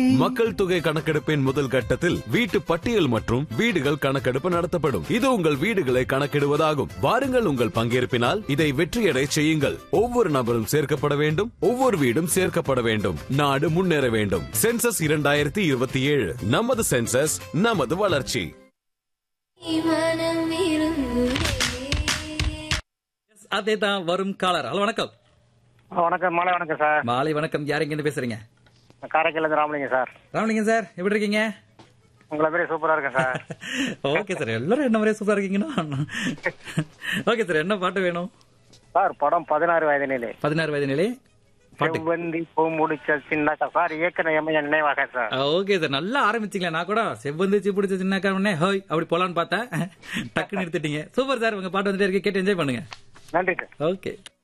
மக்கள் தொகை கணக்கெடுப்பின் முதல் கட்டத்தில் வீட்டு பட்டியல் மற்றும் வீடுகள் கணக்கெடுப்பு நடத்தப்படும் இது உங்கள் வீடுகளை கணக்கிடுவதாகும் வாருங்கள் உங்கள் பங்கேற்பினால் இதை வெற்றியடை செய்யுங்கள் ஒவ்வொரு நபரும் சேர்க்கப்பட வேண்டும் ஒவ்வொரு வீடும் சேர்க்கப்பட வேண்டும் நாடு முன்னேற வேண்டும் சென்சஸ் இரண்டாயிரத்தி இருபத்தி ஏழு நமது சென்சஸ் நமது வளர்ச்சி மனம் விரும்புதே அதே தான் வரும் காலர் ஹலோ வணக்கம் வணக்கம் மாலை வணக்கம் சார் மாலை வணக்கம் யார் இருந்து பேசுறீங்க காரைக்காலேருந்து ராமலிங்கம் சார் ராமலிங்கம் சார் எப்படி இருக்கீங்க உங்களை பேர் சூப்பரா இருக்கேன் சார் ஓகே சார் எல்லாரும் என்ன மாதிரியே சூப்பரா இருக்கீங்கன்னா ஓகே சார் என்ன பாட்டு வேணும் சார் படம் பதினாறு வயது நிலை பதினாறு வயது நிலை பாட்டு செவ்வந்தி பூ முடிச்ச சின்னக்கா சார் இயக்குன எம்மையன் நினைவாக சார் ஓகே சார் நல்லா ஆரம்பிச்சிங்களா நான் கூட செவ்வந்திச்சு பிடிச்ச சின்ன உடனே ஹோய் அப்படி போலான்னு பார்த்தேன் டக்குன்னு எடுத்துட்டீங்க சூப்பர் சார் உங்க பாட்டு வந்துட்டே இருக்கு கேட்டு என்ஜாய் பண்ணுங்க நன்றி சார் ஓகே